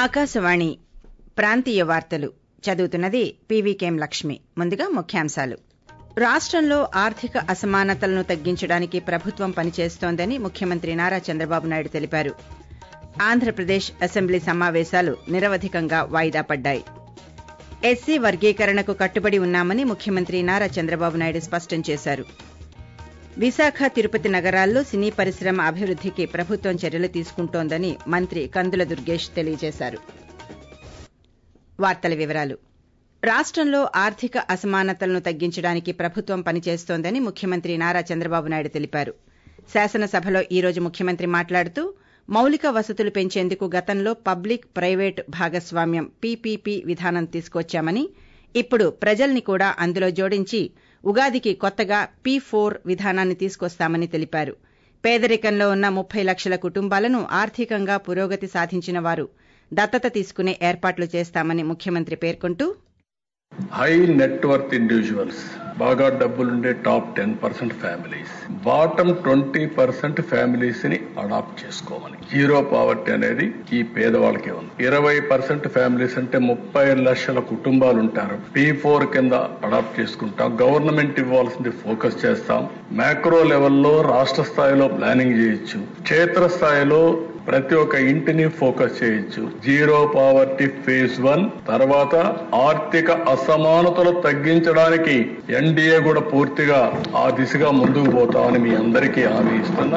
ఆకాశవాణి ప్రాంతీయ వార్తలు చదువుతున్నది పీవీకేం లక్ష్మి ముందుగా ముఖ్యాంశాలు రాష్టంలో ఆర్థిక అసమానతలను తగ్గించడానికి ప్రభుత్వం పనిచేస్తోందని ముఖ్యమంత్రి నారా చంద్రబాబు నాయుడు తెలిపారు ఆంధ్రప్రదేశ్ అసెంబ్లీ సమావేశాలు నిరవధికంగా వాయిదా పడ్డాయి ఎస్సీ వర్గీకరణకు కట్టుబడి ఉన్నామని ముఖ్యమంత్రి నారా చంద్రబాబు నాయుడు స్పష్టం చేశారు విశాఖ తిరుపతి నగరాల్లో సినీ పరిశ్రమ అభివృద్ధికి ప్రభుత్వం చర్యలు తీసుకుంటోందని మంత్రి కందుల దుర్గేష్ తెలియజేశారు వార్తల వివరాలు రాష్టంలో ఆర్థిక అసమానతలను తగ్గించడానికి ప్రభుత్వం పనిచేస్తోందని ముఖ్యమంత్రి నారా చంద్రబాబు నాయుడు తెలిపారు శాసనసభలో ఈ రోజు ముఖ్యమంత్రి మాట్లాడుతూ మౌలిక వసతులు పెంచేందుకు గతంలో పబ్లిక్ ప్రైవేట్ భాగస్వామ్యం పీపీపీ విధానం తీసుకొచ్చామని ఇప్పుడు ప్రజల్ని కూడా అందులో జోడించి ఉగాదికి కొత్తగా పీ ఫోర్ విధానాన్ని తీసుకొస్తామని తెలిపారు పేదరికంలో ఉన్న ముప్పై లక్షల కుటుంబాలను ఆర్థికంగా పురోగతి సాధించిన వారు దత్తత తీసుకునే ఏర్పాట్లు చేస్తామని ముఖ్యమంత్రి పేర్కొంటూ హై నెట్వర్త్ ఇండివిజువల్స్ బాగా డబ్బులుండే top ten percent families bottom twenty percent families ని అడాప్ట్ చేసుకోమని జీరో పావర్టీ అనేది ఈ పేదవాళ్ళకే ఉంది ఇరవై పర్సెంట్ ఫ్యామిలీస్ అంటే ముప్పై లక్షల కుటుంబాలు ఉంటారు పీ ఫోర్ కింద అడాప్ట్ చేసుకుంటాం గవర్నమెంట్ ఇవ్వాల్సింది ఫోకస్ చేస్తాం మ్యాక్రో లెవెల్లో రాష్ట్ర స్థాయిలో ప్లానింగ్ చేయొచ్చు క్షేత్ర స్థాయిలో ప్రతి ఒక్క ఇంటిని ఫోకస్ చేయొచ్చు జీరో పావర్టీ ఫేజ్ వన్ తర్వాత ఆర్థిక అసమానతలు తగ్గించడానికి ఎన్డీఏ కూడా పూర్తిగా ఆ దిశగా ముందుకు పోతామని మీ అందరికీ హామీ ఇస్తున్నా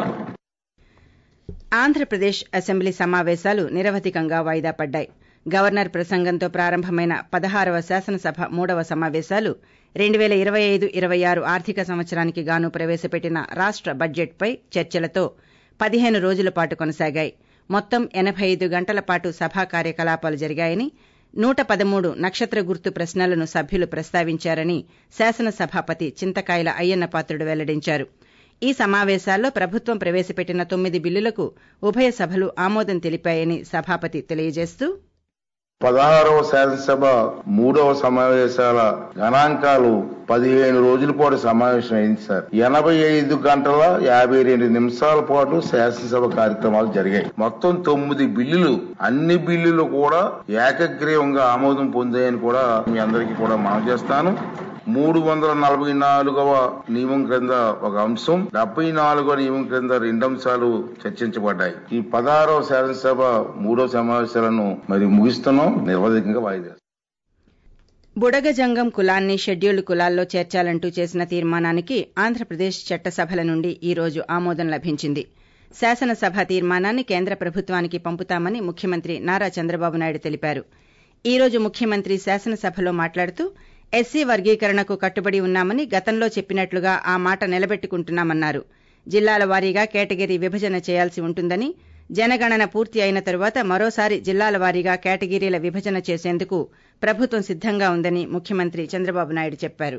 ఆంధ్రప్రదేశ్ అసెంబ్లీ సమావేశాలు నిరవధికంగా వాయిదా పడ్డాయి గవర్నర్ ప్రసంగంతో ప్రారంభమైన పదహారవ శాసనసభ మూడవ సమావేశాలు రెండు పేల ఇరవై ఐదు ఇరవై ఆరు ఆర్థిక సంవత్సరానికి గాను ప్రవేశపెట్టిన రాష్ట బడ్జెట్పై చర్చలతో పదిహేను రోజుల పాటు కొనసాగాయి మొత్తం ఎనబై ఐదు గంటల పాటు సభా కార్యకలాపాలు జరిగాయని నూట పదమూడు నక్షత్ర గుర్తు ప్రశ్నలను సభ్యులు ప్రస్తావించారని శాసనసభాపతి చింతకాయల అయ్యన్న పాత్రుడు వెల్లడించారు ఈ సమావేశాల్లో ప్రభుత్వం ప్రవేశపెట్టిన తొమ్మిది బిల్లులకు ఉభయ సభలు ఆమోదం తెలిపాయని సభాపతి తెలియజేస్తూ పదహారవ శాసనసభ మూడవ సమావేశాల గణాంకాలు పదిహేను రోజుల పాటు సమావేశం అయింది సార్ ఎనభై ఐదు గంటల యాభై రెండు నిమిషాల పాటు శాసనసభ కార్యక్రమాలు జరిగాయి మొత్తం తొమ్మిది బిల్లులు అన్ని బిల్లులు కూడా ఏకగ్రీవంగా ఆమోదం పొందాయని కూడా మీ అందరికీ కూడా మనం చేస్తాను మూడు వందల నలభై నాలుగవ నియమం క్రింద ఒక అంశం డెబ్బై నాలుగవ నియమం క్రింద రెండు అంశాలు చర్చించబడ్డాయి ఈ పదహారవ శాసనసభ మూడవ సమావేశాలను మరి ముగిస్తున్నాం నిర్వధికంగా వాయిదా బుడగజంగం కులాన్ని షెడ్యూల్డ్ కులాల్లో చేర్చాలంటూ చేసిన తీర్మానానికి ఆంధ్రప్రదేశ్ చట్టసభల నుండి ఈ రోజు ఆమోదం లభించింది శాసనసభ తీర్మానాన్ని కేంద్ర ప్రభుత్వానికి పంపుతామని ముఖ్యమంత్రి నారా చంద్రబాబు నాయుడు తెలిపారు ఈ రోజు ముఖ్యమంత్రి శాసనసభలో మాట్లాడుతూ ఎస్సీ వర్గీకరణకు కట్టుబడి ఉన్నామని గతంలో చెప్పినట్లుగా ఆ మాట నిలబెట్టుకుంటున్నామన్నారు జిల్లాల వారీగా కేటగిరీ విభజన చేయాల్సి ఉంటుందని జనగణన పూర్తి అయిన తరువాత మరోసారి జిల్లాల వారీగా కేటగిరీల విభజన చేసేందుకు ప్రభుత్వం సిద్దంగా ఉందని ముఖ్యమంత్రి చంద్రబాబు నాయుడు చెప్పారు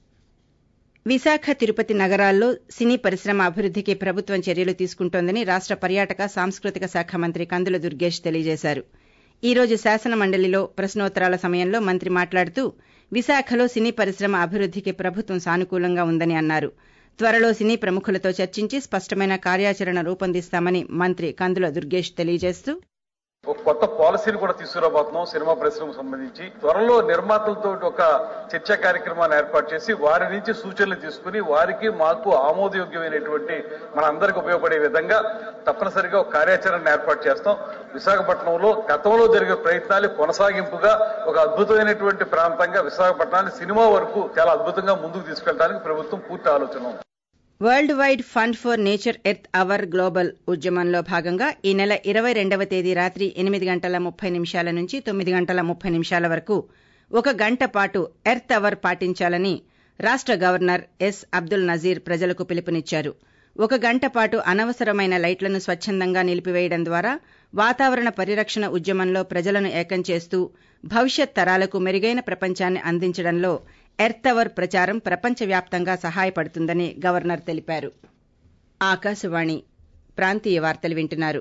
విశాఖ తిరుపతి నగరాల్లో సినీ పరిశ్రమ అభివృద్ధికి ప్రభుత్వం చర్యలు తీసుకుంటోందని రాష్ట పర్యాటక సాంస్కృతిక శాఖ మంత్రి కందుల దుర్గేష్ తెలియజేశారు ఈ రోజు శాసన మండలిలో ప్రశ్నోత్తరాల సమయంలో మంత్రి మాట్లాడుతూ విశాఖలో సినీ పరిశ్రమ అభివృద్ధికి ప్రభుత్వం సానుకూలంగా ఉందని అన్నారు త్వరలో సినీ ప్రముఖులతో చర్చించి స్పష్టమైన కార్యాచరణ రూపొందిస్తామని మంత్రి కందుల దుర్గేష్ తెలియజేస్తూ ఒక కొత్త పాలసీని కూడా తీసుకురాబోతున్నాం సినిమా పరిశ్రమకు సంబంధించి త్వరలో నిర్మాతలతో ఒక చర్చా కార్యక్రమాన్ని ఏర్పాటు చేసి వారి నుంచి సూచనలు తీసుకుని వారికి మాకు ఆమోదయోగ్యమైనటువంటి మన అందరికి ఉపయోగపడే విధంగా తప్పనిసరిగా ఒక కార్యాచరణ ఏర్పాటు చేస్తాం విశాఖపట్నంలో గతంలో జరిగే ప్రయత్నాలు కొనసాగింపుగా ఒక అద్భుతమైనటువంటి ప్రాంతంగా విశాఖపట్నాన్ని సినిమా వరకు చాలా అద్భుతంగా ముందుకు తీసుకెళ్ళడానికి ప్రభుత్వం పూర్తి ఆలోచన ఉంది world wide fund for nature earth hour global ఉద్యమంలో భాగంగా ఈ నెల ఇరవై రెండవ తేదీ రాత్రి ఎనిమిది గంటల ముప్పై నిమిషాల నుంచి తొమ్మిది గంటల ముప్పై నిమిషాల వరకు ఒక గంట పాటు ఎర్త్ అవర్ పాటించాలని రాష్ట గవర్నర్ ఎస్ అబ్దుల్ నజీర్ ప్రజలకు పిలుపునిచ్చారు ఒక గంట పాటు అనవసరమైన లైట్లను స్వచ్చందంగా నిలిపివేయడం ద్వారా వాతావరణ పరిరక్షణ ఉద్యమంలో ప్రజలను ఏకం చేస్తూ భవిష్యత్ తరాలకు మెరుగైన ప్రపంచాన్ని అందించడంలో ఎర్త్ అవర్ ప్రచారం ప్రపంచవ్యాప్తంగా సహాయపడుతుందని గవర్నర్ తెలిపారు ఆకాశవాణి ప్రాంతీయ వార్తలు వింటున్నారు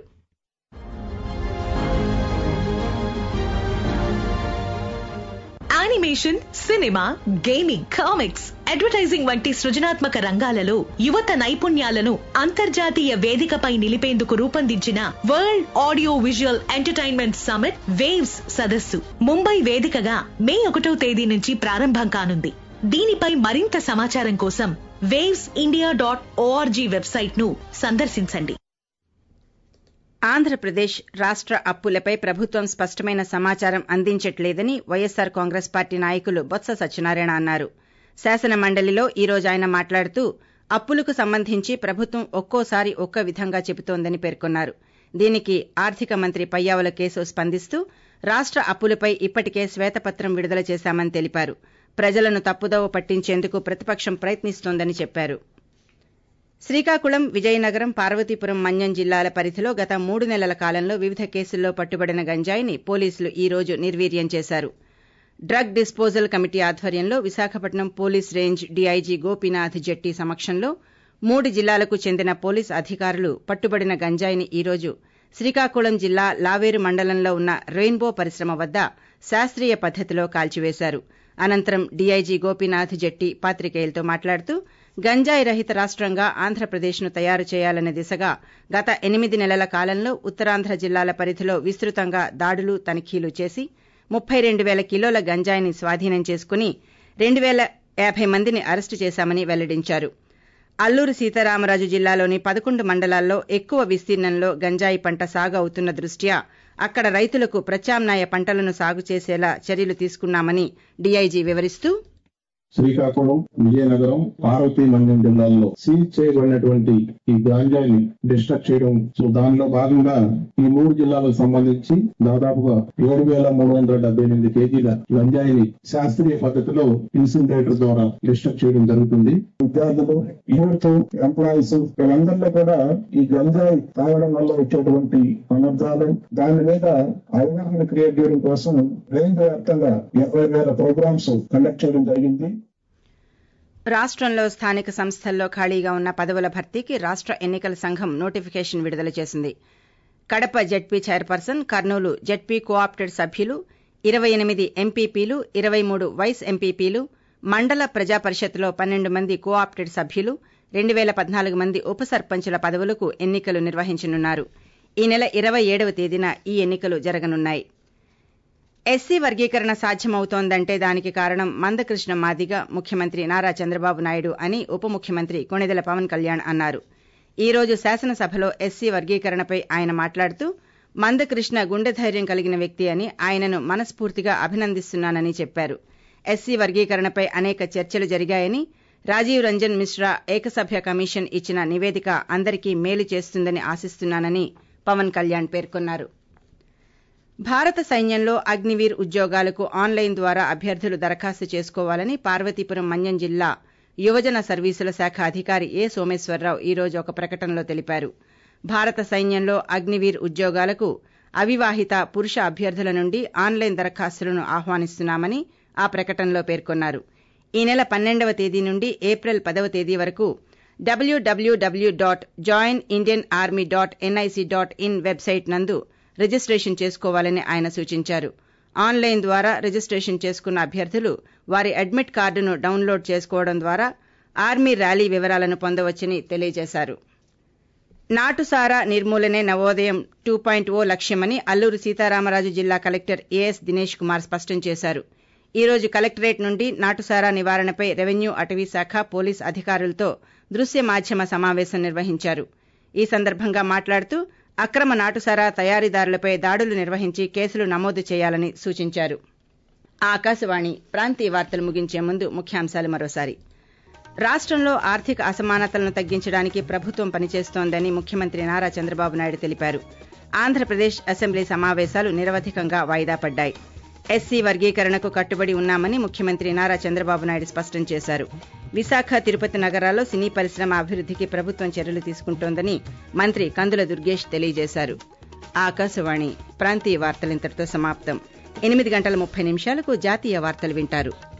animation cinema gaming comics advertising వంటి సృజనాత్మక రంగాలలో యువత నైపుణ్యాలను అంతర్జాతీయ వేదికపై నిలిపేందుకు రూపొందించిన world audio visual entertainment summit waves సదస్సు ముంబై వేదికగా మే ఒకటో తేదీ నుంచి ప్రారంభం కానుంది దీనిపై మరింత సమాచారం కోసం waves India dot org website ను సందర్శించండి ఆంధ్రప్రదేశ్ రాష్ట్ర అప్పులపై ప్రభుత్వం స్పష్టమైన సమాచారం అందించట్లేదని వైఎస్సార్ కాంగ్రెస్ పార్టీ నాయకులు బొత్స సత్యనారాయణ అన్నారు శాసన మండలిలో ఈ రోజు ఆయన మాట్లాడుతూ అప్పులకు సంబంధించి ప్రభుత్వం ఒక్కోసారి ఒక్కో విధంగా చెబుతోందని పేర్కొన్నారు దీనికి ఆర్థిక మంత్రి పయ్యావుల కేశవ్ స్పందిస్తూ రాష్ట్ర అప్పులపై ఇప్పటికే శ్వేతపత్రం విడుదల చేశామని తెలిపారు ప్రజలను తప్పుదోవ పట్టించేందుకు ప్రతిపక్షం ప్రయత్నిస్తోందని చెప్పారు శ్రీకాకుళం విజయనగరం పార్వతీపురం మన్యం జిల్లాల పరిధిలో గత మూడు నెలల కాలంలో వివిధ కేసుల్లో పట్టుబడిన గంజాయిని పోలీసులు ఈ రోజు నిర్వీర్యం చేశారు డ్రగ్ డిస్పోజల్ కమిటీ ఆధ్వర్యంలో Visakhapatnam police range DIG Gopinath Jetti సమక్షంలో మూడు జిల్లాలకు చెందిన పోలీస్ అధికారులు పట్టుబడిన గంజాయిని ఈ రోజు శ్రీకాకుళం జిల్లా లావేరు మండలంలో ఉన్న రెయిన్బో పరిశ్రమ వద్ద శాస్త్రీయ పద్దతిలో కాల్చివేశారు అనంతరం డీఐజీ గోపీనాథ్ జెట్టి పాత్రికేయులతో మాట్లాడుతూ గంజాయి రహిత రాష్టంగా ఆంధ్రప్రదేశ్ను తయారు చేయాలనే దిశగా గత ఎనిమిది నెలల కాలంలో ఉత్తరాంధ్ర జిల్లాల పరిధిలో విస్తృతంగా దాడులు తనిఖీలు చేసి ముప్పై రెండు వేల కిలోల గంజాయిని స్వాధీనం చేసుకుని రెండు వేల యాభై మందిని అరెస్టు చేశామని వెల్లడించారు అల్లూరు సీతారామరాజు జిల్లాలోని పదకొండు మండలాల్లో ఎక్కువ విస్తీర్ణంలో గంజాయి పంట సాగు అవుతున్న దృష్ట్యా అక్కడ రైతులకు ప్రత్యామ్నాయ పంటలను సాగు చేసేలా చర్యలు తీసుకున్నామని డీఐజీ వివరిస్తూ శ్రీకాకుళం విజయనగరం పార్వతీ మండ్యం జిల్లాల్లో సీజ్ చేయబడినటువంటి ఈ గాంజాయిని డిస్ట్రక్ట్ చేయడం సో దానిలో భాగంగా ఈ మూడు జిల్లాలకు సంబంధించి దాదాపుగా ఏడు వేల మూడు వందల డెబ్బై ఎనిమిది కేజీల గంజాయిని శాస్త్రీయ పద్ధతిలో ఇన్సినరేటర్ ద్వారా డిస్ట్రక్ట్ చేయడం జరుగుతుంది విద్యార్థులు యూత్ ఎంప్లాయీస్ వీళ్ళందరిలో కూడా ఈ గంజాయి తాగడం వల్ల వచ్చేటువంటి అనర్థాలు దాని మీద అవగాహన క్రియేట్ చేయడం కోసం రేంజ్ వ్యాప్తంగా ఇరవై వేల ప్రోగ్రామ్స్ కండక్ట్ చేయడం జరిగింది రాష్టంలో స్థానిక సంస్థల్లో ఖాళీగా ఉన్న పదవుల భర్తీకి రాష్ట ఎన్నికల సంఘం నోటిఫికేషన్ విడుదల చేసింది Kadapa ZP chairperson Kurnool ZP coopted సభ్యులు ఇరవై ఎనిమిది ఎంపీపీలు ఇరవై మూడు వైస్ ఎంపీపీలు మండల ప్రజా పరిషత్లో పన్నెండు మంది కోఆప్టెడ్ సభ్యులు రెండు వేల పద్నాలుగు మంది ఉప సర్పంచుల పదవులకు ఎన్నికలు నిర్వహించనున్నారు ఈ నెల ఇరవై ఏడవ తేదీన ఈ ఎన్నికలు జరగనున్నాయి ఎస్సీ వర్గీకరణ సాధ్యమవుతోందంటే దానికి కారణం మందకృష్ణ మాదిగ ముఖ్యమంత్రి నారా చంద్రబాబు నాయుడు అని ఉప ముఖ్యమంత్రి కొణిదెల పవన్ కళ్యాణ్ అన్నారు ఈ రోజు శాసనసభలో ఎస్సీ వర్గీకరణపై ఆయన మాట్లాడుతూ మందకృష్ణ గుండె ధైర్యం కలిగిన వ్యక్తి అని ఆయనను మనస్ఫూర్తిగా అభినందిస్తున్నానని చెప్పారు ఎస్సీ వర్గీకరణపై అనేక చర్చలు జరిగాయని రాజీవ్ రంజన్ మిశ్రా ఏకసభ్య కమిషన్ ఇచ్చిన నివేదిక అందరికీ మేలు చేస్తుందని ఆశిస్తున్నానని పవన్ కళ్యాణ్ పేర్కొన్నారు భారత సైన్యంలో అగ్నివీర్ ఉద్యోగాలకు ఆన్లైన్ ద్వారా అభ్యర్థులు దరఖాస్తు చేసుకోవాలని పార్వతీపురం మన్యం జిల్లా యువజన సర్వీసుల శాఖ అధికారి ఏ సోమేశ్వరరావు ఈ రోజు ఒక ప్రకటనలో తెలిపారు భారత సైన్యంలో అగ్నివీర్ ఉద్యోగాలకు అవివాహిత పురుష అభ్యర్థుల నుండి ఆన్లైన్ దరఖాస్తులను ఆహ్వానిస్తున్నామని ఆ ప్రకటనలో పేర్కొన్నారు ఈ నెల పన్నెండవ తేదీ నుండి ఏప్రిల్ పదవ తేదీ వరకు W W W dot join Indian army dot N I C dot in website నందు రిజిస్టేషన్ చేసుకోవాలని ఆయన సూచించారు ఆన్లైన్ ద్వారా రిజిస్టేషన్ చేసుకున్న అభ్యర్థులు వారి అడ్మిట్ కార్డును డౌన్లోడ్ చేసుకోవడం ద్వారా ఆర్మీ ర్యాలీ వివరాలను పొందవచ్చని తెలియజేశారు నాటుసారా నిర్మూలనే నవోదయం టూ పాయింట్ ఓ లక్ష్యమని అల్లూరు సీతారామరాజు జిల్లా కలెక్టర్ ఏఎస్ దినేష్ కుమార్ స్పష్టం చేశారు ఈ రోజు కలెక్టరేట్ నుండి నాటుసారా నివారణపై రెవెన్యూ అటవీ శాఖ పోలీస్ అధికారులతో దృశ్య మాధ్యమ సమావేశం నిర్వహించారు ఈ సందర్భంగా మాట్లాడుతూ అక్రమ నాటుసారా తయారీదారులపై దాడులు నిర్వహించి కేసులు నమోదు చేయాలని సూచించారు ఆకాశవాణి ప్రాంతీయ వార్తలు ముగించే ముందు ముఖ్యాంశాలు మరోసారి రాష్టంలో ఆర్థిక అసమానతలను తగ్గించడానికి ప్రభుత్వం పనిచేస్తోందని ముఖ్యమంత్రి నారా చంద్రబాబు నాయుడు తెలిపారు ఆంధ్రప్రదేశ్ అసెంబ్లీ సమావేశాలు నిరవధికంగా వాయిదా పడ్డాయి ఎస్సీ వర్గీకరణకు కట్టుబడి ఉన్నామని ముఖ్యమంత్రి నారా చంద్రబాబు నాయుడు స్పష్టం చేశారు విశాఖ తిరుపతి నగరాల్లో సినీ పరిశ్రమ అభివృద్ధికి ప్రభుత్వం చర్యలు తీసుకుంటోందని మంత్రి కందుల దుర్గేష్ తెలియజేశారు ఆకాశవాణి ప్రాంతీయ వార్తలింతటితో సమాప్తం ఎనిమిది గంటల ముప్పై నిమిషాలకు జాతీయ వార్తలు వింటారు